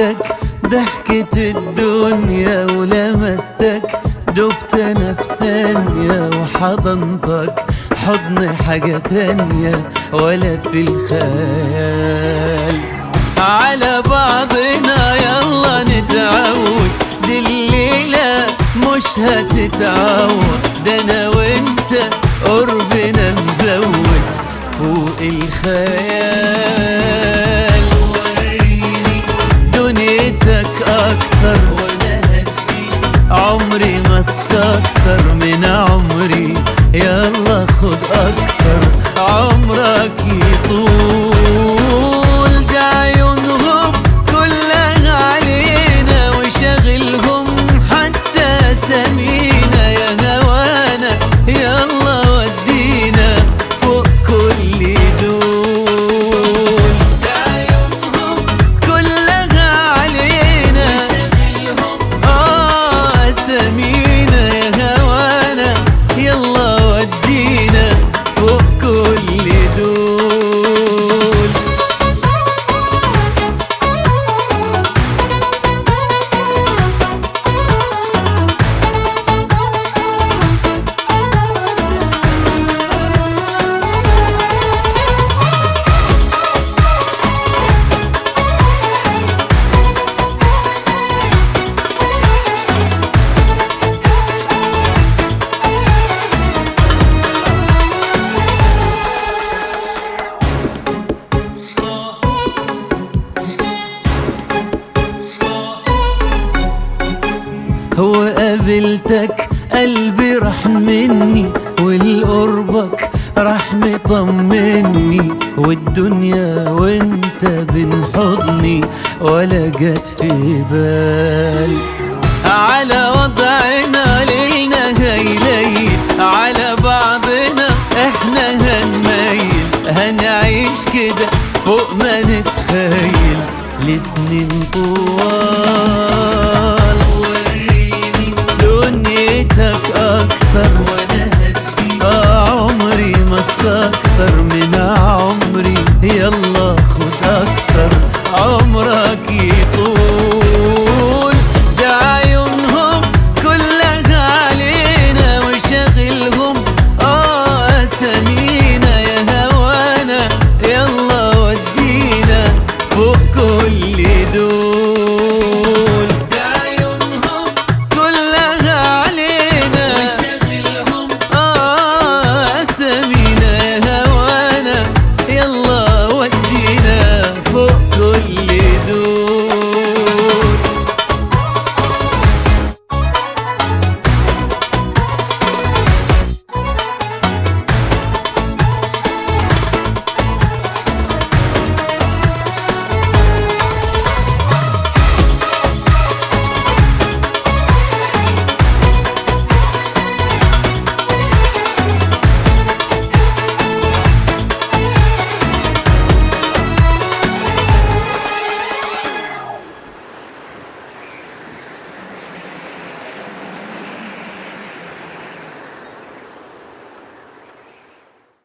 قابلتك ضحكة الدنيا ولمستك دبت نفسانية وحضنتك حضن حاجة تانية ولا في الخيال على بعضنا يلا نتعود دي الليلة مش هتتعود ده انا وانت قربنا مزود فوق الخيال وريني دنيتك اكتر وانا هديك عمري ما استكتر من عمري يلا خد اكتر عمرك يطول ده عيونهم كلها علينا وشغلهم حتى سمينا يا هوانا يلا ودينا فوق كل دول ده عيونهم كلها علينا آه سمينا يا هوانا يلا ودينا فوق كل دول هو قابلتك قلبي راح مني والقربك راح مطمني والدنيا وانت بين حضني ولا جت في بالي على وضعنا